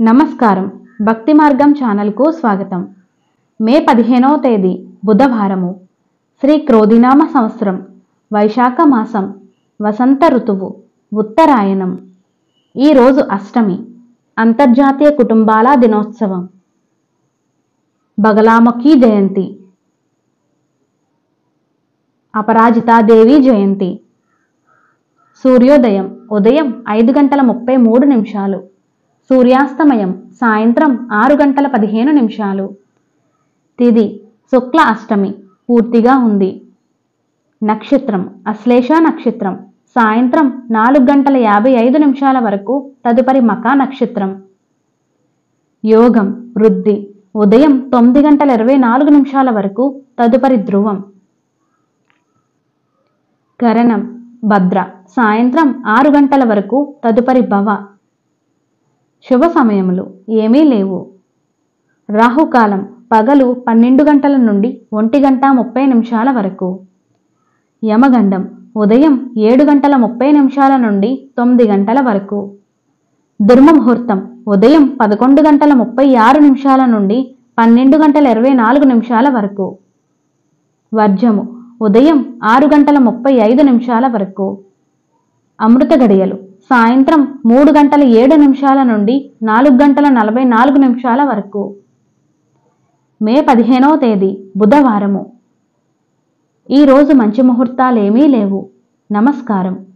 నమస్కారం భక్తి మార్గం ఛానల్కు స్వాగతం మే పదిహేనవ తేదీ బుధవారము శ్రీ క్రోధినామ సంవత్సరం వైశాఖ మాసం వసంత ఋతువు ఉత్తరాయణం ఈరోజు అష్టమి అంతర్జాతీయ కుటుంబాల దినోత్సవం బగలాముఖి జయంతి అపరాజితాదేవి జయంతి సూర్యోదయం ఉదయం ఐదు గంటల ముప్పై మూడు నిమిషాలు సూర్యాస్తమయం సాయంత్రం ఆరు గంటల పదిహేను నిమిషాలు తిది శుక్ల అష్టమి పూర్తిగా ఉంది నక్షత్రం అశ్లేష నక్షత్రం సాయంత్రం నాలుగు గంటల యాభై ఐదు నిమిషాల వరకు తదుపరి మకా నక్షత్రం యోగం వృద్ధి ఉదయం తొమ్మిది గంటల ఇరవై నాలుగు నిమిషాల వరకు తదుపరి ధ్రువం కరణం భద్ర సాయంత్రం ఆరు గంటల వరకు తదుపరి భవ శుభ సమయములు ఏమీ లేవు రాహుకాలం పగలు పన్నెండు గంటల నుండి ఒంటి గంట ముప్పై నిమిషాల వరకు యమగండం ఉదయం ఏడు గంటల ముప్పై నిమిషాల నుండి తొమ్మిది గంటల వరకు దుర్మముహూర్తం ఉదయం పదకొండు గంటల ముప్పై ఆరు నిమిషాల నుండి పన్నెండు గంటల ఇరవై నాలుగు నిమిషాల వరకు వర్జము ఉదయం ఆరు గంటల ముప్పై ఐదు నిమిషాల వరకు అమృత గడియలు సాయంత్రం మూడు గంటల ఏడు నిమిషాల నుండి నాలుగు గంటల నలభై నాలుగు నిమిషాల వరకు మే పదిహేనవ తేదీ బుధవారము ఈరోజు మంచి ముహూర్తాలేమీ లేవు నమస్కారం